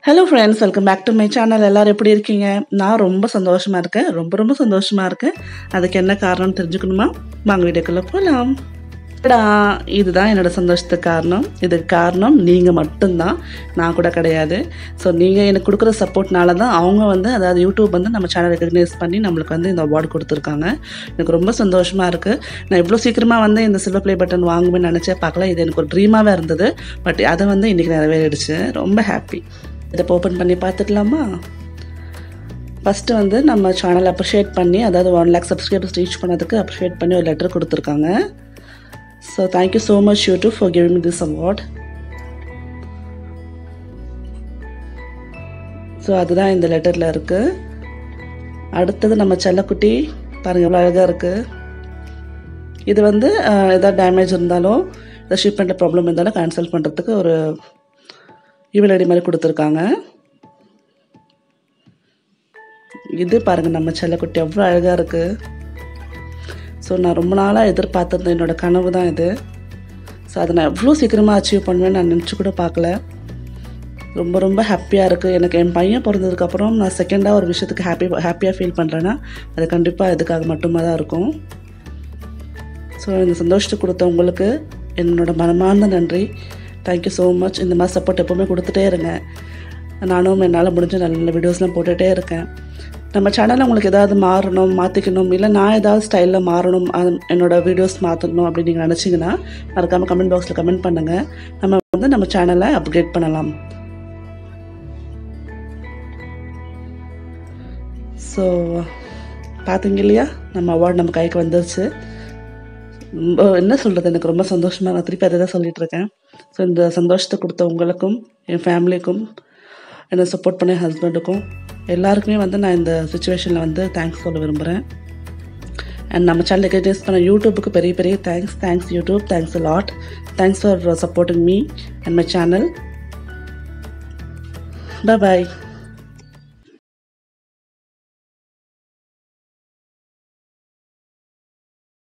hello friends welcome back to my channel எல்லாரும் எப்படி இருக்கீங்க நான் ரொம்ப சந்தோஷமாக இருக்கேன் ரொம்ப ரொம்ப சந்தோஷமாக இருக்கேன் அதுக்கு என்ன காரணம்னு தெரிஞ்சுக்கணுமா வாங்க வீடியோக்குள்ளே போகலாம் டா இதுதான் என்னோட சந்தோஷத்துக்கு காரணம் இதுக்கு காரணம் நீங்கள் மட்டும்தான் நான் கூட கிடையாது ஸோ நீங்கள் எனக்கு கொடுக்குற சப்போர்ட்னால தான் அவங்க வந்து அதாவது யூடியூப் வந்து நம்ம சேனல் ரெகக்னைஸ் பண்ணி நம்மளுக்கு வந்து இந்த அவார்டு கொடுத்துருக்காங்க எனக்கு ரொம்ப சந்தோஷமாக இருக்குது நான் இவ்வளோ சீக்கிரமாக வந்து இந்த சில்வர் ப்ளே பட்டன் வாங்குவேன்னு நினச்சே பார்க்கல இது எனக்கு ஒரு ட்ரீமாகவே இருந்தது பட் அதை வந்து இன்றைக்கி நிறைவேறிடுச்சு ரொம்ப ஹாப்பி இதை ஓப்பன் பண்ணி பார்த்துக்கலாமா ஃபஸ்ட்டு வந்து நம்ம சேனல் அப்ரிஷியேட் பண்ணி அதாவது ஒன் லேக் சப்ஸ்கிரைபர்ஸ் ரீச் பண்ணதுக்கு அப்ரிஷியேட் பண்ணி ஒரு லெட்டர் கொடுத்துருக்காங்க so thank you so much YouTube for giving me this award so அதுதான் இந்த லெட்டரில் இருக்குது அடுத்தது நம்ம செல்லக்குட்டி பாருங்கள் எவ்வளோ அழகாக இருக்குது இது வந்து அஹ், ஏதாவது டேமேஜ் இருந்தாலும் ஏதாவது ஷிப்மெண்ட் ப்ராப்ளம் இருந்தாலும் கேன்சல் பண்ணுறதுக்கு ஒரு இமெயில் ஐடி மாதிரி கொடுத்துருக்காங்க இது பாருங்கள் நம்ம செல்லக்குட்டி எவ்வளோ அழகாக இருக்குது ஸோ நான் ரொம்ப நாளாக எதிர்பார்த்திருந்தேன் என்னோட கனவு தான் இது ஸோ அதை நான் எவ்வளோ சீக்கிரமாக அச்சீவ் பண்ணுவேன்னு நான் நினச்சி கூட பார்க்கல ரொம்ப ரொம்ப ஹாப்பியாக இருக்குது எனக்கு என் பையன் பிறந்ததுக்கப்புறம் நான் செகண்டாக ஒரு விஷயத்துக்கு ஹாப்பி ஹாப்பியாக ஃபீல் பண்ணுறேன்னா அது கண்டிப்பாக இதுக்காக மட்டுமே தான் இருக்கும் ஸோ இந்த சந்தோஷத்தை கொடுத்த உங்களுக்கு என்னோட மனமார்ந்த நன்றி தேங்க்யூ ஸோ மச் இந்த மாதிரி சப்போர்ட் எப்போவுமே கொடுத்துட்டே இருங்க நானும் என்னால் முடிஞ்ச நல்ல நல்ல வீடியோஸ்லாம் போட்டுகிட்டே இருக்கேன் நம்ம சேனலில் உங்களுக்கு ஏதாவது மாறணும் மாற்றிக்கணும் இல்லை நான் ஏதாவது ஸ்டைலில் மாறணும் அது- என்னோட வீடியோஸ் மாற்றணும் அப்படின்னு நீங்கள் நினச்சிங்கன்னா மறக்காமல் கமெண்ட் பாக்ஸில் கமெண்ட் பண்ணுங்கள் நம்ம வந்து நம்ம சேனலை அப்கிரேட் பண்ணலாம் ஸோ பார்த்தீங்க இல்லையா நம்ம அவார்டு நம்ம கைக்கு வந்துருச்சு ரொம்ப என்ன சொல்கிறது எனக்கு ரொம்ப சந்தோஷமாக நான் திருப்பி அதை தான் சொல்லிட்டு இருக்கேன் ஸோ இந்த சந்தோஷத்தை கொடுத்த உங்களுக்கும் என் ஃபேமிலிக்கும் என்னை சப்போர்ட் பண்ண என் ஹஸ்பண்டுக்கும் எல்லாருக்குமே வந்து நான் இந்த சுச்சுவேஷனில் வந்து தேங்க்ஸ் சொல்ல விரும்புகிறேன் அண்ட் நம்ம சேனல் ரெகனைஸ் பண்ண யூடியூபுக்கு பெரிய பெரிய thanks thanks YouTube thanks lot thanks for supporting me and my channel bye